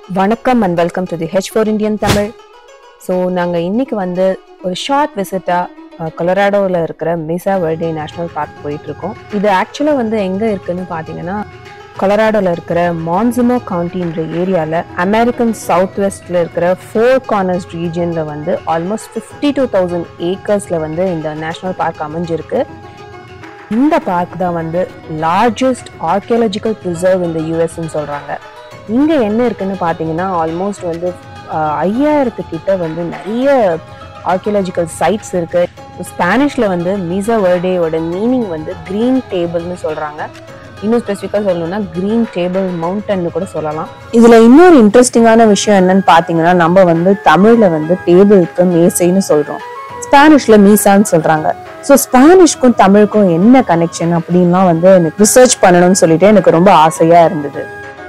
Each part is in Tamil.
வணக்கம் and welcome to the H four Indian Tamil so நாங்கள் இன்னைக்கு வந்து ஒரு ஷார்ட் விசிட்டாக கொலராடோவில் இருக்கிற மிசா வெர்டே நேஷ்னல் பார்க் போயிட்டு இருக்கோம் இது ஆக்சுவலாக வந்து எங்கே இருக்குன்னு பார்த்தீங்கன்னா கொலராடோவில் இருக்கிற மான்சிமோ கவுண்டின்ற ஏரியாவில் அமெரிக்கன் சவுத் வெஸ்ட்டில் இருக்கிற ஃபோர் கார்னர்ஸ் ரீஜனில் வந்து ஆல்மோஸ்ட் ஃபிஃப்டி டூ தௌசண்ட் ஏக்கர்ஸில் வந்து இந்த நேஷ்னல் பார்க் அமைஞ்சிருக்கு இந்த பார்க் தான் வந்து லார்ஜஸ்ட் ஆர்கியாலஜிக்கல் ப்ரிசர்வ் இந்த யூஎஸ்ன்னு சொல்கிறாங்க இங்கே என்ன இருக்குன்னு பார்த்தீங்கன்னா ஆல்மோஸ்ட் வந்து ஆஹ், ஐயாயிரத்து கிட்ட வந்து நிறைய ஆர்கியாலஜிக்கல் சைட்ஸ் இருக்கு ஸ்பானிஷில் வந்து மிசா வேர்டேயோட மீனிங் வந்து க்ரீன் டேபிள்னு சொல்கிறாங்க இன்னும் ஸ்பெசிஃபிக்காக சொல்லணும்னா க்ரீன் டேபிள் மவுண்டன்னு கூட சொல்லலாம் இதில் இன்னொரு இன்ட்ரெஸ்டிங்கான விஷயம் என்னன்னு பார்த்தீங்கன்னா நம்ம வந்து தமிழில் வந்து டேபிளுக்கு மேசைன்னு சொல்கிறோம் ஸ்பானிஷ்ல மீசான்னு சொல்றாங்க ஸோ ஸ்பானிஷ்க்கும் தமிழுக்கும் என்ன கனெக்ஷன் அப்படின்லாம் வந்து எனக்கு ரிசர்ச் பண்ணணும்னு சொல்லிட்டு எனக்கு ரொம்ப ஆசையா இருந்தது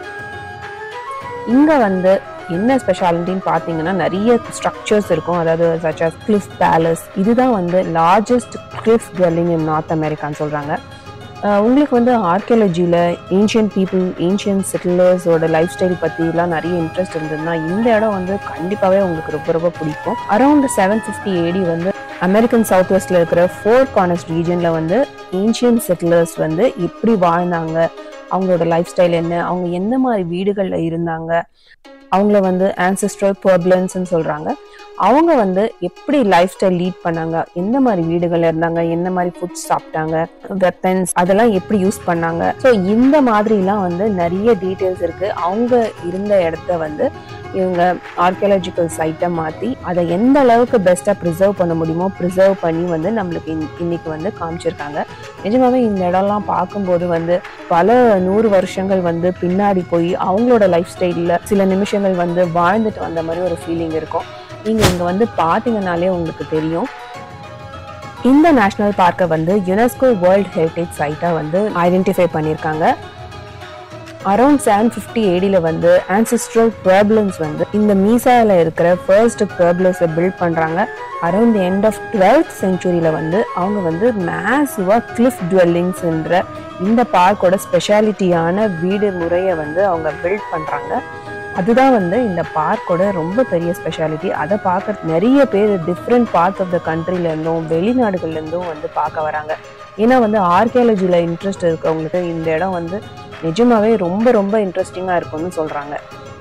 இங்க வந்து என்ன ஸ்பெஷாலிட்டின்னு பார்த்தீங்கன்னா நிறைய ஸ்ட்ரக்சர்ஸ் இருக்கும் அதாவது சச் as cliff பேலஸ் இதுதான் வந்து largest cliff dwelling in north அமெரிக்கான்னு சொல்றாங்க அஹ் உங்களுக்கு வந்து ஆர்கியாலஜியில் ஏன்ஷியன் பீப்புள் ஏன்ஷியன் செட்டிலர்ஸோட லைஃப் ஸ்டைல் பற்றிலாம் நிறைய இன்ட்ரெஸ்ட் இருந்ததுன்னா இந்த இடம் வந்து கண்டிப்பாகவே உங்களுக்கு ரொம்ப ரொம்ப பிடிக்கும் அரௌண்ட் செவன் ஃபிஃப்டி ஏடி வந்து அமெரிக்கன் சவுத் வெஸ்ட்ல இருக்கிற ஃபோர் கார்னர்ஸ் ரீஜனில் வந்து ஏன்ஷியன் செட்டிலர்ஸ் வந்து எப்படி வாழ்ந்தாங்க அவங்களோட லைஃப் ஸ்டைல் என்ன அவங்க என்ன மாதிரி வீடுகளில் இருந்தாங்க அவங்கள வந்து ஆன்செஸ்ட்ரல் பர்பலன்ஸ்னு சொல்கிறாங்க அவங்க வந்து எப்படி லைஃப் ஸ்டைல் லீட் பண்ணாங்க எந்த மாதிரி வீடுகள்ல இருந்தாங்க என்ன மாதிரி ஃபுட்ஸ் சாப்பிட்டாங்க வெப்பன்ஸ் அதெல்லாம் எப்படி யூஸ் பண்ணாங்க ஸோ இந்த மாதிரிலாம் வந்து நிறைய டீட்டெயில்ஸ் இருக்கு அவங்க இருந்த இடத்த வந்து இவங்க ஆர்கியாலஜிக்கல் சைட்டை மாற்றி அதை எந்த அளவுக்கு பெஸ்ட்டாக ப்ரிசர்வ் பண்ண முடியுமோ ப்ரிசர்வ் பண்ணி வந்து நம்மளுக்கு இன்- இன்னைக்கு வந்து காமிச்சிருக்காங்க நிஜமாவே இந்த இடம்லாம் பார்க்கும்போது வந்து பல நூறு வருஷங்கள் வந்து பின்னாடி போய் அவங்களோட லைஃப் ஸ்டைலில் சில நிமிஷங்கள் வந்து வாழ்ந்துட்டு வந்த மாதிரி ஒரு ஃபீலிங் இருக்கும் நீங்கள் இங்கே வந்து பார்த்தீங்கனாலே உங்களுக்கு தெரியும் இந்த நேஷனல் பார்க்கை வந்து யுனெஸ்கோ வேர்ல்ட் ஹெரிட்டேஜ் சைட்டாக வந்து ஐடென்டிஃபை பண்ணியிருக்காங்க அரௌண்ட் செவன் ஃபிஃப்டி ஏடியில் வந்து ஆன்சிஸ்ட்ரல் ப்ராப்ளம்ஸ் வந்து இந்த மீசாவில் இருக்கிற ஃபர்ஸ்ட் ப்ராப்ளம்ஸை பில்ட் பண்ணுறாங்க around the end of twelfth செஞ்சுரியில் வந்து அவங்க வந்து மேசிவாக கிளிஃப் டுவெல்லிங்ஸ்ன்ற இந்த பார்க்கோட ஸ்பெஷாலிட்டியான வீடு முறையை வந்து அவங்க பில்ட் பண்ணுறாங்க அதுதான் வந்து இந்த பார்க்கோட ரொம்ப பெரிய ஸ்பெஷாலிட்டி அதை பார்க்க நிறைய பேர் டிஃப்ரெண்ட் பார்ட்ஸ் ஆஃப் த கண்ட்ரிலேருந்தும் வெளிநாடுகள்லேருந்தும் வந்து பார்க்க வராங்க ஏன்னா வந்து ஆர்கியாலஜியில் இன்ட்ரெஸ்ட் இருக்கவங்களுக்கு இந்த இடம் வந்து நிஜமாவே ரொம்ப ரொம்ப இன்ட்ரெஸ்டிங்காக இருக்கும்னு சொல்கிறாங்க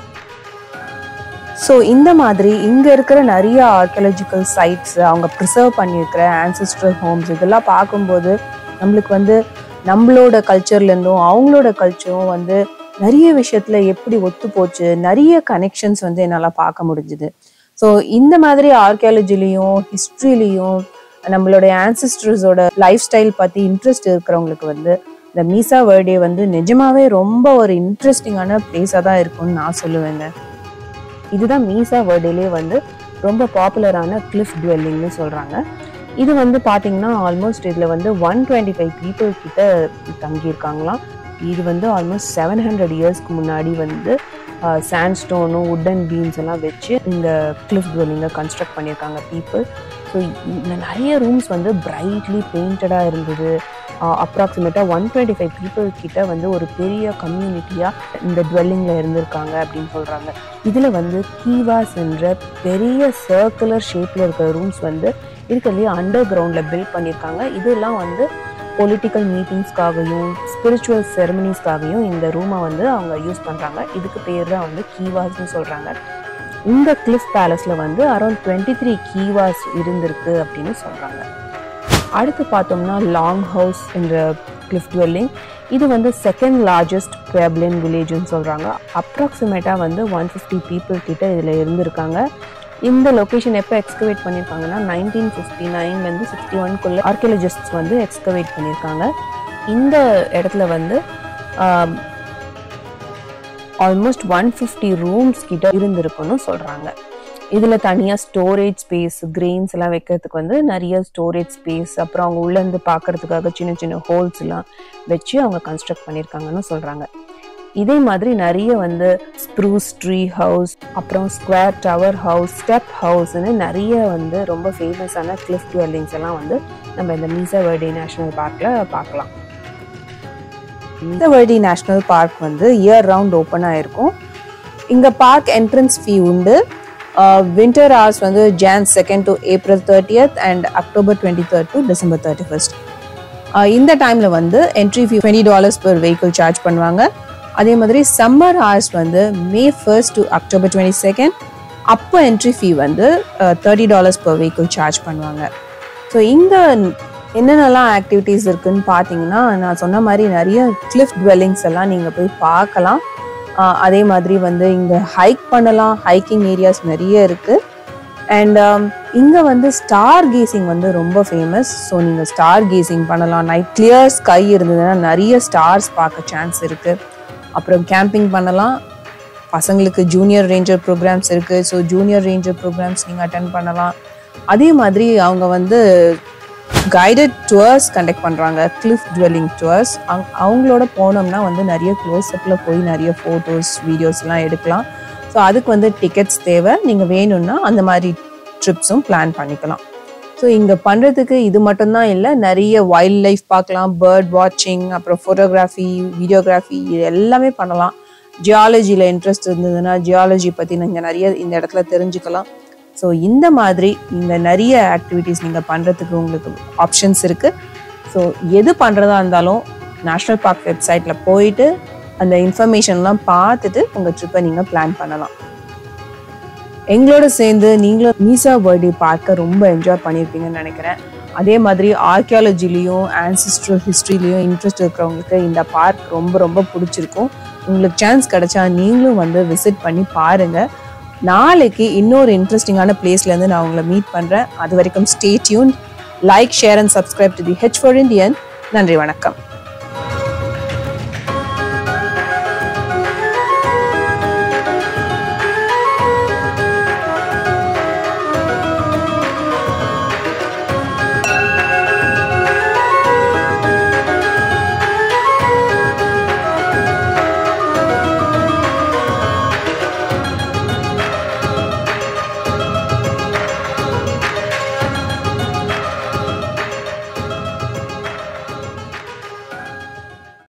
ஸோ இந்த மாதிரி இங்கே இருக்கிற நிறைய ஆர்கியாலஜிக்கல் சைட்ஸ் அவங்க ப்ரிசர்வ் பண்ணியிருக்கிற ஆன்சிஸ்ட்ரல் ஹோம்ஸ் இதெல்லாம் பார்க்கும்போது நம்மளுக்கு வந்து நம்மளோட கல்ச்சர்லேருந்தும் அவங்களோட கல்ச்சரும் வந்து நிறைய விஷயத்தில் எப்படி ஒத்து போச்சு நிறைய கனெக்ஷன்ஸ் வந்து என்னால் பார்க்க முடிஞ்சுது ஸோ இந்த மாதிரி ஆர்கியாலஜிலையும் ஹிஸ்ட்ரிலையும் நம்மளுடைய ஆன்சிஸ்டர்ஸோட லைஃப் ஸ்டைல் பற்றி இன்ட்ரெஸ்ட் இருக்கிறவங்களுக்கு வந்து இந்த மீசா வேர்டே வந்து நிஜமாவே ரொம்ப ஒரு இன்ட்ரெஸ்டிங்கான பிளேஸாக தான் இருக்கும்னு நான் சொல்லுவேங்க இதுதான் மீசா வேர்டேலே வந்து ரொம்ப பாப்புலரான கிளிஃப் டுவெல்லிங்னு சொல்கிறாங்க இது வந்து பார்த்தீங்கன்னா ஆல்மோஸ்ட் இதில் வந்து ஒன் டுவெண்ட்டி ஃபைவ் பீப்புள் கிட்ட தங்கியிருக்காங்களாம் இது வந்து ஆல்மோஸ்ட் செவன் ஹண்ட்ரட் இயர்ஸ்க்கு முன்னாடி வந்து சாண்ட்ஸ்டோனும் உட்டன் பீன்ஸ் எல்லாம் வச்சு இந்த கிளிஃப் டுவெல்லிங்கை கன்ஸ்ட்ரக்ட் பண்ணியிருக்காங்க பீப்புள் ஸோ இந்த நிறைய ரூம்ஸ் வந்து பிரைட்லி பெயிண்டடாக இருந்தது அப்ராக்சிமேட்டாக ஒன் டுவெண்ட்டி ஃபைவ் பீப்புள் கிட்ட வந்து ஒரு பெரிய கம்யூனிட்டியாக இந்த டுவெல்லிங்கில் இருந்திருக்காங்க அப்படின்னு சொல்கிறாங்க இதில் வந்து கீவாஸ் என்ற பெரிய சர்க்குலர் ஷேப்பில் இருக்கிற ரூம்ஸ் வந்து இருக்கிறதுலேயே அண்டர் கிரவுண்டில் பில்ட் பண்ணியிருக்காங்க இதெல்லாம் வந்து பொலிட்டிக்கல் மீட்டிங்ஸ்க்காகவும் ஸ்பிரிச்சுவல் செரமனிஸ்க்காகவும் இந்த ரூமை வந்து அவங்க யூஸ் பண்ணுறாங்க இதுக்கு பேர் தான் வந்து கீவாஸ்னு சொல்கிறாங்க இந்த கிளிஃப் பேலஸில் வந்து அரௌண்ட் டுவெண்ட்டி த்ரீ கீவாஸ் இருந்திருக்கு அப்படின்னு சொல்கிறாங்க அடுத்து பார்த்தோம்னா லாங் ஹவுஸ் என்ற கிளிஃப் டுவெல்லிங் இது வந்து செகண்ட் லார்ஜஸ்ட் பேப்ளின் வில்லேஜ்னு சொல்கிறாங்க அப்ராக்சிமேட்டாக வந்து ஒன் ஃபிஃப்டி பீப்புள் கிட்ட இதில் இருந்திருக்காங்க இந்த லொக்கேஷன் எப்போ எக்ஸ்கவேட் பண்ணியிருக்காங்கன்னா நைன்டீன் ஃபிஃப்டி நைன்லேருந்து சிக்ஸ்டி ஒன்குள்ளே ஆர்கியாலஜிஸ்ட்ஸ் வந்து எக்ஸ்கவேட் பண்ணியிருக்காங்க இந்த இடத்துல வந்து ஆல்மோஸ்ட் ஒன் ஃபிஃப்டி ரூம்ஸ் கிட்ட இருந்திருக்குன்னு சொல்கிறாங்க இதில் தனியாக ஸ்டோரேஜ் ஸ்பேஸ் கிரெயின்ஸ் எல்லாம் வைக்கிறதுக்கு வந்து நிறைய ஸ்டோரேஜ் ஸ்பேஸ் அப்புறம் அவங்க உள்ளேருந்து பார்க்கறதுக்காக சின்ன சின்ன ஹோல்ஸ் எல்லாம் வச்சு அவங்க கன்ஸ்ட்ரக்ட் பண்ணியிருக்காங்கன்னு சொல்கிறாங்க இதே மாதிரி நிறைய வந்து ஸ்ப்ரூஸ் ட்ரீ ஹவுஸ் அப்புறம் ஸ்கொயர் டவர் ஹவுஸ் ஸ்டெப் ஹவுஸ்னு நிறைய வந்து ரொம்ப ஃபேமஸான கிளிஃப் டுவெல்லிங்ஸ் எல்லாம் வந்து நம்ம இந்த மீசா வேர்டே நேஷனல் பார்க்கில் பார்க்கலாம் மீசா வேர்டி நேஷனல் பார்க் வந்து இயர் ரவுண்ட் ஓப்பன் ஆயிருக்கும் இங்கே பார்க் என்ட்ரன்ஸ் ஃபீ உண்டு வின்டர் ஹவர்ஸ் வந்து Jan second to April thirtieth and October twenty third to December thirty first இந்த டைமில் வந்து entry fee twenty dollars per vehicle charge பண்ணுவாங்க அதே மாதிரி சம்மர் ஹவர்ஸ் வந்து May first to October twenty second அப்போ என்ட்ரி ஃபீ வந்து thirty dollars per vehicle charge பண்ணுவாங்க ஸோ இங்கே என்னென்னலாம் ஆக்டிவிட்டீஸ் இருக்குன்னு பார்த்தீங்கன்னா நான் சொன்ன மாதிரி நிறைய கிளிஃப் dwellings எல்லாம் நீங்கள் போய் பார்க்கலாம் ஆஹ் அதே மாதிரி வந்து இங்கே ஹைக் பண்ணலாம் ஹைக்கிங் ஏரியாஸ் நிறைய இருக்குது அண்ட் இங்கே வந்து ஸ்டார் கேசிங் வந்து ரொம்ப ஃபேமஸ் ஸோ நீங்கள் ஸ்டார் கேசிங் பண்ணலாம் நைட் கிளியர் ஸ்கை இருந்ததுன்னா நிறைய ஸ்டார்ஸ் பார்க்க சான்ஸ் இருக்குது அப்புறம் கேம்பிங் பண்ணலாம் பசங்களுக்கு ஜூனியர் ரேஞ்சர் ப்ரோக்ராம்ஸ் இருக்குது ஸோ ஜூனியர் ரேஞ்சர் ப்ரோக்ராம்ஸ் நீங்கள் அட்டன் பண்ணலாம் அதே மாதிரி அவங்க வந்து கைடட் டூர்ஸ் கண்டக்ட் பண்ணுறாங்க கிளிஃப் டுவெல்லிங் டூர்ஸ் அங் அவங்களோட போனோம்னா வந்து நிறைய க்ளோஸ்அப்பில் போய் நிறைய ஃபோட்டோஸ் வீடியோஸ்லாம் எடுக்கலாம் ஸோ அதுக்கு வந்து டிக்கெட்ஸ் தேவை நீங்கள் வேணும்னா அந்த மாதிரி ட்ரிப்ஸும் பிளான் பண்ணிக்கலாம் ஸோ இங்கே பண்ணுறதுக்கு இது மட்டும்தான் இல்லை நிறைய வைல்ட் லைஃப் பார்க்கலாம் பேர்ட் வாட்சிங் அப்புறம் ஃபோட்டோகிராஃபி வீடியோகிராஃபி இது எல்லாமே பண்ணலாம் ஜியாலஜியில் இன்ட்ரெஸ்ட் இருந்ததுன்னா ஜியாலஜி பற்றி நீங்கள் நிறைய இந்த இடத்துல தெரிஞ்சுக்கலாம் ஸோ இந்த மாதிரி இங்கே நிறைய ஆக்டிவிட்டீஸ் நீங்கள் பண்ணுறதுக்கு உங்களுக்கு ஆப்ஷன்ஸ் இருக்குது ஸோ எது பண்ணுறதா இருந்தாலும் நேஷ்னல் பார்க் வெப்சைட்டில் போயிட்டு அந்த இன்ஃபர்மேஷன்லாம் பார்த்துட்டு உங்கள் ட்ரிப்பை நீங்கள் பிளான் பண்ணலாம் எங்களோட சேர்ந்து நீங்களும் மீசா பர்த்டே பார்க்க ரொம்ப என்ஜாய் பண்ணியிருப்பீங்கன்னு நினைக்கிறேன் அதே மாதிரி ஆர்கியாலஜிலையும் ஆன்சிஸ்ட்ரல் ஹிஸ்ட்ரிலையும் இன்ட்ரெஸ்ட் இருக்கிறவங்களுக்கு இந்த பார்க் ரொம்ப ரொம்ப பிடிச்சிருக்கும் உங்களுக்கு சான்ஸ் கிடைச்சா நீங்களும் வந்து விசிட் பண்ணி பாருங்க நாளைக்கு இன்னொரு இன்ட்ரெஸ்டிங்கான பிளேஸ்லேருந்து நான் உங்களை மீட் பண்ணுறேன் அது வரைக்கும் stay tune like share and subscribe to the H for Indian நன்றி வணக்கம்